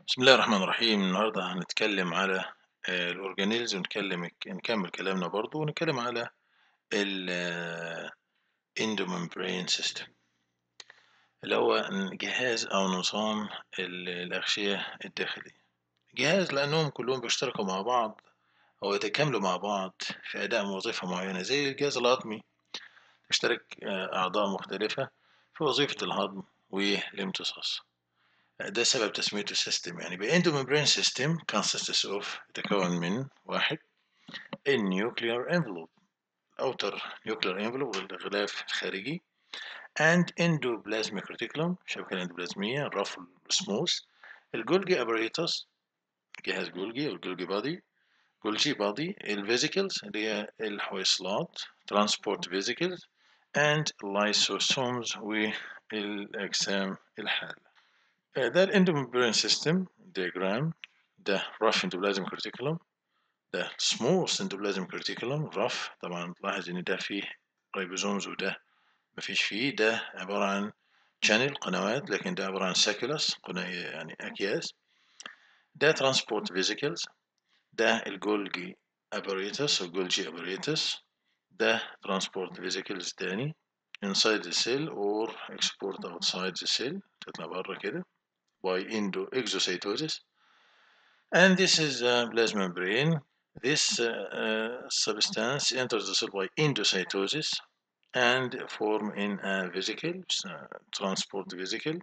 بسم الله الرحمن الرحيم النهاردة هنتكلم على الأورجانيلز ونتكلم نكمل كلامنا برضو ونتكلم على ال endomembrane system اللي هو جهاز أو نظام الأغشية الداخلية جهاز لأنهم كلهم بيشتركوا مع بعض أو يتكاملوا مع بعض في أداء وظيفة معينة زي الجهاز الهضمي يشترك أعضاء مختلفة في وظيفة الهضم والامتصاص ده سبب تسميته سيستم يعني the endomembrane system consists of يتكون من واحد النيوكليار envelope outer nuclear envelope الغلاف الخارجي and endoplasmic reticulum الشبكة الاندوبلازمية الرف السموث الجولجي apparatus جهاز جولجي أو الجولجي بادي جولجي بادي الفيزيكلز اللي هي الحويصلات transport vesicles and lysosomes والأجسام الحالة ده الاندوممبرين سيستم diagram ده rough endoplasmic reticulum ده smooth endoplasmic reticulum rough طبعا تلاحظ ان ده فيه ريبوزومز وده مفيش فيه ده عبارة عن channel قنوات لكن ده عبارة عن ساكولس يعني أكياس ده transport vesicles ده الجولجي apparatus أو جولجي apparatus ده transport vesicles تاني inside the cell or export outside the cell تطلع بره كده by endoexocytosis and this is a plasma membrane this uh, uh, substance enters the cell by endocytosis and form in a vesicle uh, transport vesicle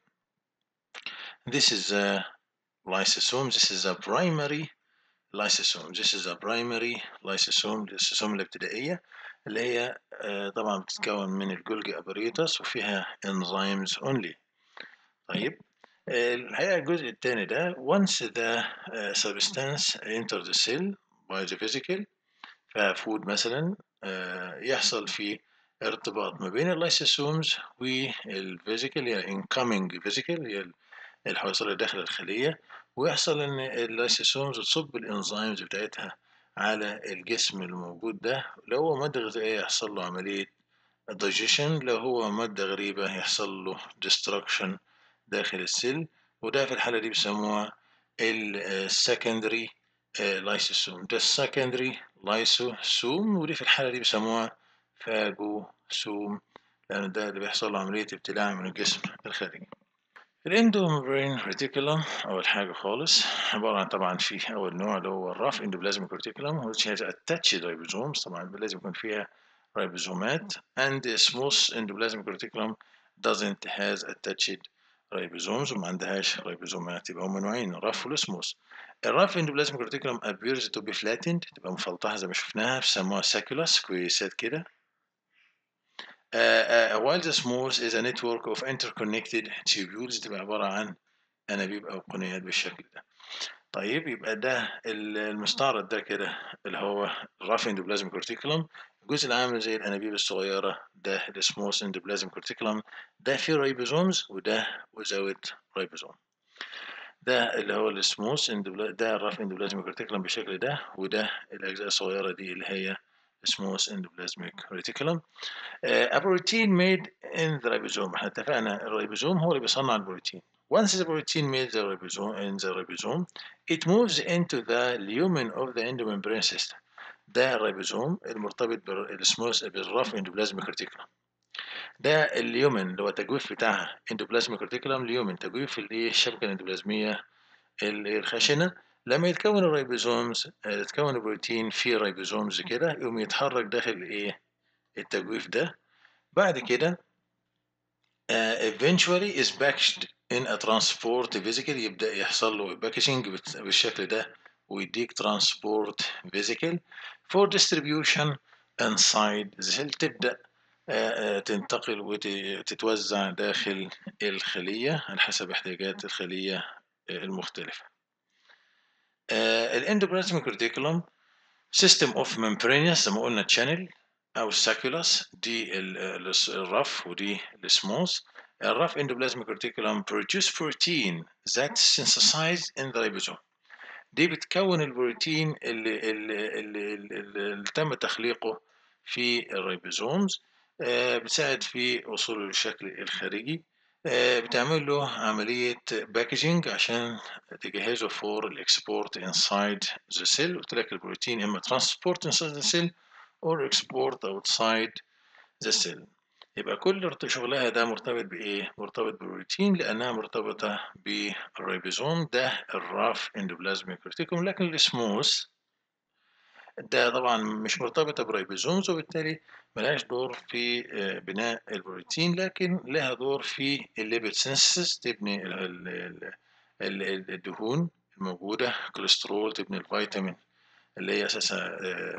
this is a lysosome this is a primary lysosome this is a primary lysosome الليسوسوم الابتدائية اللي هي طبعا بتتكون من الجولجي اباريتس وفيها enzymes only طيب الحقيقة الجزء الثاني ده once the uh, substance enter the cell by the vesicle ففود مثلا uh, يحصل فيه ارتباط ما بين اللايسوسومز والفيزيكال هي incoming vesicle هي الحويصلة اللي داخل الخلية ويحصل ان اللايسوسومز تصب الانزيمز بتاعتها على الجسم الموجود ده لو هو مادة غذائية يحصل له عملية digestion لو هو مادة غريبة يحصل له destruction داخل السيل وده في الحالة دي بيسموها السكندري لايسوسوم ده السكندري لايسوسوم ودي في الحالة دي بيسموها فاجوسوم لأن ده اللي بيحصل له عملية ابتلاع من الجسم الخارجي الاندومبرين ريتيكولم أول حاجة خالص عبارة عن طبعا في أول نوع اللي هو الرف اندوبلازميك ريتيكولم which has attached ribosomes طبعا لازم يكون فيها ريبوزومات and smooth endoplasmic reticulum doesn't has attached ريبوزومز وما عندهاش ريبوزومات يبقى هم نوعين الرف والسموث الرف اندوبلازميك ريتيكولم appears to be flattened تبقى مفلطحة زي ما شفناها بيسموها ساكولس كويسات كده uh, uh, while the smooth is a network of interconnected tubules تبقى عبارة عن أنابيب أو قنيات بالشكل ده طيب يبقى ده المستعرض ده كده اللي هو الرف اندوبلازميك ريتيكولم الجزء اللي عامل زي الانابيب الصغيره ده السموث اندوبلازميك ريتيكولم ده فيه ريبوزومز وده وزاوت ريبوزوم ده اللي هو السموث ده الرف اندوبلازميك ريتيكولم بالشكل ده وده الاجزاء الصغيره دي اللي هي smooth endoplasmic reticulum uh, a protein made in the ribosome احنا اتفقنا الريبوزوم هو اللي بيصنع البروتين once the protein made the ribosome in the ribosome it moves into the lumen of the endomembrane system ده الريبوزوم المرتبط بالسموث بالرف اندوبلازميك ريتيكولم ده اليومن اللي هو التجويف بتاعها اندوبلازميك ريتيكولم اليومن تجويف الشبكه الاندوبلازميه الخشنه لما يتكون الريبوزومز يتكون البروتين في ريبوزومز كده يقوم يتحرك داخل ايه التجويف ده بعد كده uh, eventually is packaged in a transport vesicle يبدأ يحصل له باكجينج بالشكل ده ويديك transport vesicle for distribution inside the cell تبدأ uh, تنتقل وتتوزع داخل الخلية على حسب احتياجات الخلية المختلفة الاندوبلازميك ريتيكولم سيستم اوف ممبرينس زي ما قلنا تشانل او الساكولس دي الرف ودي السموث الرف اندوبلازميك ريتيكولم produce protein that synthesized in the ribosome دي بتكون البروتين اللي, اللي, اللي, اللي, اللي تم تخليقه في الريبوزومز بتساعد في وصوله للشكل الخارجي آه، بتعمل له عملية باكجينج عشان تجهزه for الاكسبورت inside the cell قلت لك البروتين اما transport inside the cell or export outside the cell يبقى كل شغلها ده مرتبط بإيه؟ مرتبط بالبروتين لأنها مرتبطة بالريبوزوم ده الراف اندوبلازميك ريتيكوم لكن السموث ده طبعا مش مرتبطة بالريبوزومز وبالتالي ملهاش دور في بناء البروتين لكن لها دور في الليبيد سينثيسيس تبني الدهون الموجودة كوليسترول تبني الفيتامين اللي هي أساسها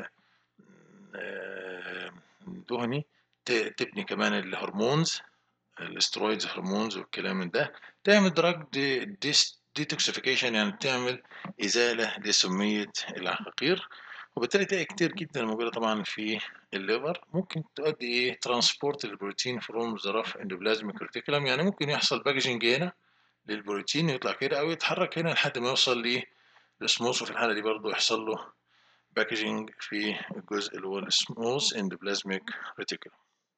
دهني تبني كمان الهرمونز الاسترويدز هرمونز والكلام من ده تعمل دراج ديتوكسيفيكيشن يعني تعمل إزالة لسمية العقاقير وبالتالي تلاقي كتير جدا موجودة طبعا في الليفر ممكن تؤدي ايه ترانسبورت البروتين فروم ذا رف اندوبلازميك ريتيكولم يعني ممكن يحصل باكجينج هنا للبروتين يطلع كده او يتحرك هنا لحد ما يوصل للسموث وفي الحالة دي برضه يحصل له باكجينج في الجزء اللي هو السموث اندوبلازميك ريتيكولم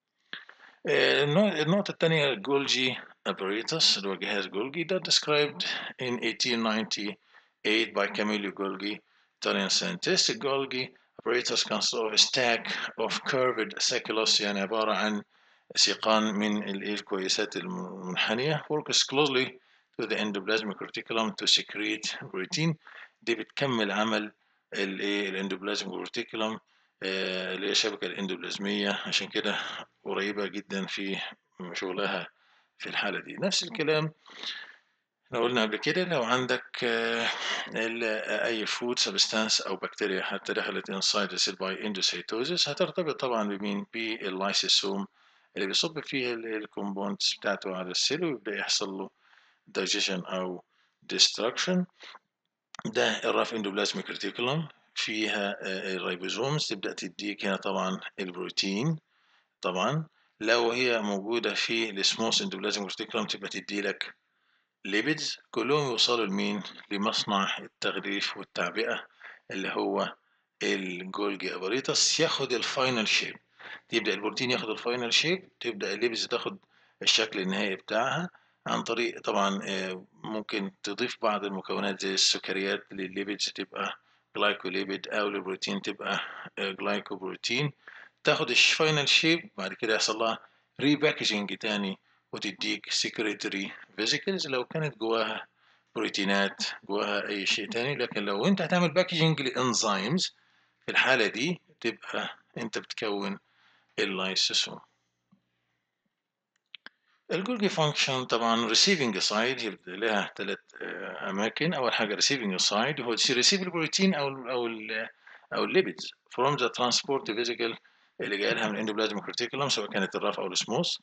النقطة الثانية جولجي apparatus اللي هو جهاز جولجي ده described in 1898 by Camillo Golgi Italian scientist Golgi apparatus consists of a stack of curved sacculus يعني عبارة عن سيقان من الكويسات المنحنية works closely to the endoplasmic reticulum to secrete protein دي بتكمل عمل الاندوبلازميك ريتيكولم اللي هي الشبكة الاندوبلازمية عشان كده قريبة جدا في شغلها في الحالة دي نفس الكلام احنا قلنا قبل كده لو عندك اي فود سبستانس او بكتيريا حتى دخلت انسايد السيل باي اندوسيتوزيس هترتبط طبعا بمين باللايسيسوم اللي بيصب فيه الكومبوننتس بتاعته على السيل ويبدا يحصل له digestion او destruction ده الراف اندوبلازميك ريتيكولم فيها الريبوزومز تبدا تديك هنا طبعا البروتين طبعا لو هي موجوده في السموث اندوبلازميك ريتيكولم تبقى تدي لك ليبيدز كلهم يوصلوا لمين لمصنع التغليف والتعبئة اللي هو الجولجي اباريتس ياخد الفاينل شيب يبدأ البروتين ياخد الفاينل شيب تبدأ الليبيدز تاخد الشكل النهائي بتاعها عن طريق طبعا ممكن تضيف بعض المكونات زي السكريات للليبيدز تبقى جلايكوليبيد او البروتين تبقى جلايكوبروتين تاخد الفاينل شيب بعد كده يحصل لها ريباكجينج تاني وتديك سكريتري فيزيكلز لو كانت جواها بروتينات جواها اي شيء تاني لكن لو انت هتعمل باكجينج لانزيمز في الحالة دي تبقى انت بتكون اللايسوسوم الجولجي فانكشن طبعا receiving سايد لها ثلاث اماكن اول حاجه receiving سايد هو ريسيف البروتين او ال او ال او الليبيدز from the transport vesicle اللي جاي لها من الاندوبلازميك ريتيكولم سواء كانت الراف او السموث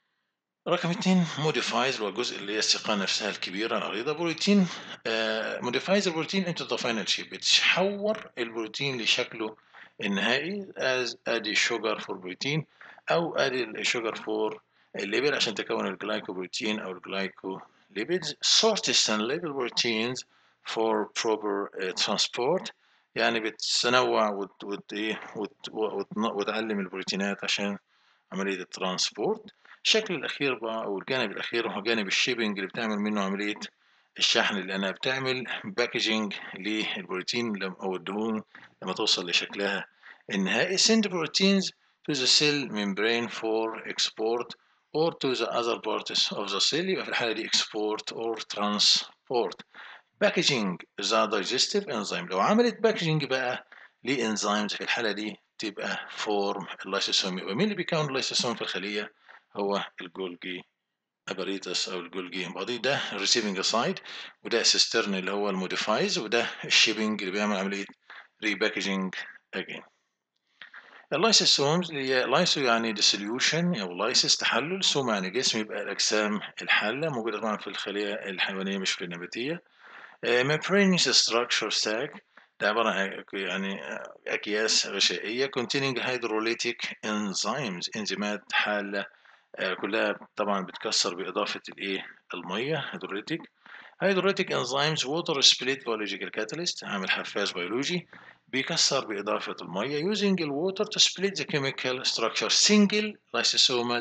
رقم اثنين موديفايز هو الجزء اللي هي السيقان نفسها الكبيره العريضه بروتين موديفايز البروتين انتو ذا فاينل شيب بتحور البروتين لشكله النهائي از ادي شوجر فور بروتين او ادي الشوجر فور الليبيد عشان تكون الجلايكوبروتين او الجلايكو ليبيدز sorts and label proteins for proper uh, transport يعني بتنوع وت... وت... وت... وت... وتعلم البروتينات عشان عملية الترانسبورت الشكل الأخير بقى أو الجانب الأخير هو جانب الشيبنج اللي بتعمل منه عملية الشحن لأنها بتعمل باكجينج للبروتين أو الدهون لما توصل لشكلها النهائي send proteins to the cell membrane for export or to the other parts of the cell يبقى في الحالة دي export or transport packaging the digestive enzyme لو عملت باكجينج بقى لإنزيمز في الحالة دي تبقى فورم اللايسوسوم يبقى مين اللي بيكون اللايسوسوم في الخلية هو الجولجي اباريتس او الجولجي بادي ده الريسيفنج سايد وده السيسترن اللي هو الموديفايز وده الشيبنج اللي بيعمل عمليه ريباكجينج اجين اللايسوسومز اللي هي لايسو يعني ديسوليوشن او لايسس تحلل سوم يعني جسم يبقى الاجسام الحاله موجوده طبعا في الخليه الحيوانيه مش في النباتيه membranous structure stack ده عبارة عن يعني أكياس غشائية containing hydrolytic enzymes إنزيمات حالة كلها طبعا بتكسر بإضافة الإيه المية hydrolytic hydrolytic enzymes water split biological catalyst عامل حفاز بيولوجي بيكسر بإضافة المية using the water to split the chemical structure single lysosomal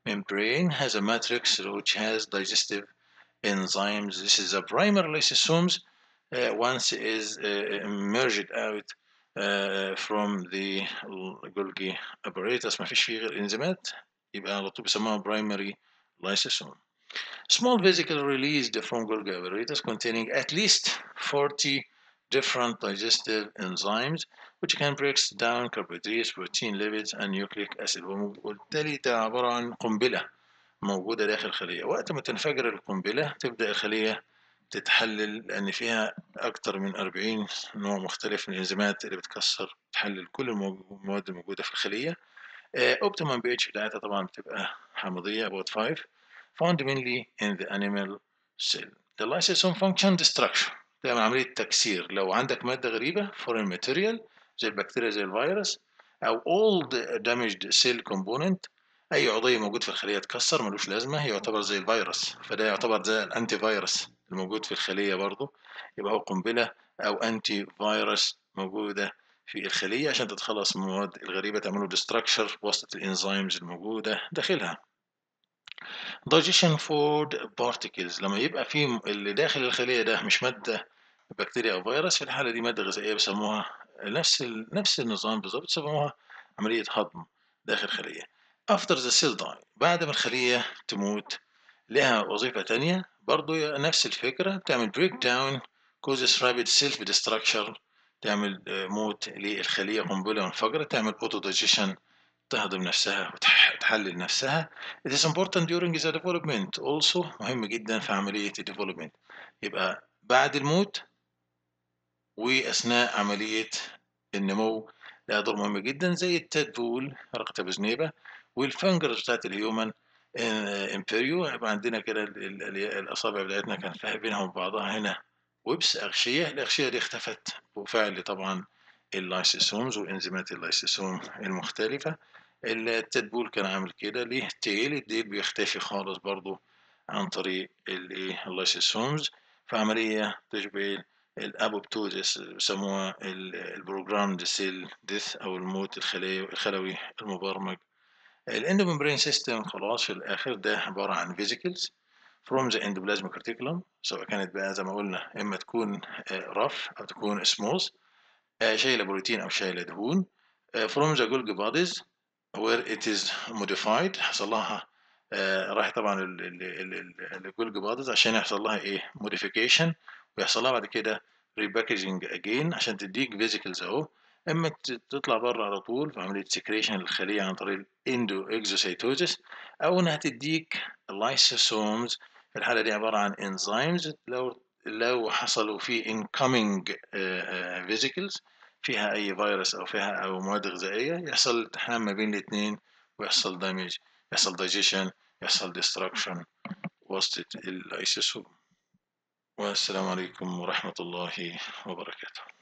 membrane has a matrix which has digestive enzymes. This is the primary lysosomes uh, once is uh, merged out uh, from the Golgi apparatus ما فيش فيه غير انزيمات يبقى على طول بيسموها primary lysosome. Small vesicle released from Golgi apparatus containing at least 40 different digestive enzymes which can break down carbohydrates, protein, lipids and nucleic acid وبالتالي ده عبارة عن قنبلة موجودة داخل الخلية وقت ما تنفجر القنبلة تبدأ الخلية تتحلل لأن فيها أكتر من 40 نوع مختلف من الإنزيمات اللي بتكسر تحلل كل المواد الموجودة في الخلية optimum pH بتاعتها طبعا بتبقى حامضية about 5 found mainly in the animal cell the lysosome function destruction تعمل عملية تكسير لو عندك مادة غريبة foreign material زي البكتيريا زي الفيروس أو old damaged cell component أي عضوية موجود في الخلية اتكسر ملوش لازمة يعتبر زي الفيروس فده يعتبر زي الأنتي فيروس الموجود في الخلية برضه يبقى هو قنبلة أو أنتي فيروس موجودة في الخلية عشان تتخلص من المواد الغريبة تعمله ديستراكشر بواسطة الإنزيمز الموجودة داخلها digestion food particles لما يبقى في اللي داخل الخلية ده مش مادة بكتيريا أو فيروس في الحالة دي مادة غذائية بيسموها نفس ال... نفس النظام بالظبط بيسموها عملية هضم داخل الخلية after the cell die بعد ما الخلية تموت لها وظيفة تانية برضو نفس الفكرة بتعمل break down causes rapid self destruction تعمل موت للخلية قنبلة منفجرة تعمل auto digestion تهضم نفسها وتحلل نفسها it is important during the development also مهم جدا في عملية development يبقى بعد الموت وأثناء عملية النمو لها دور مهم جدا زي التادبول رقة بزنيبة والفنجرز بتاعت الهيومن امبريو يبقى عندنا كده الأصابع بتاعتنا كان فيها بينهم بعضها هنا ويبس أغشية الأغشية دي اختفت بفعل طبعا اللايسيسومز وإنزيمات اللايسيسوم المختلفة التدبول كان عامل كده ليه تيل الديل بيختفي خالص برضو عن طريق اللايسيسومز فعملية تشبه الابوبتوزيس بيسموها البروجرام دي سيل ديث او الموت الخلوي الخلوي المبرمج الاندوممبرين سيستم خلاص في الاخر ده عباره عن فيزيكلز from the endoplasmic reticulum سواء كانت بقى زي ما قلنا اما تكون رف او تكون سموث شايله بروتين او شايله دهون from the Golgi bodies where it is modified حصل لها راح طبعا الجولجي بادز عشان يحصل لها ايه modification ويحصل لها بعد كده ريباكجينج اجين عشان تديك فيزيكلز اهو اما تطلع بره على طول في عمليه سكريشن للخليه عن طريق الاندو اكزوسيتوزيس او انها تديك لايسوسومز في الحاله دي عباره عن انزيمز لو لو حصلوا في incoming فيزيكلز فيها اي فيروس او فيها او مواد غذائيه يحصل التحام ما بين الاثنين ويحصل دامج يحصل digestion يحصل destruction وسط الايسوسوم والسلام عليكم ورحمه الله وبركاته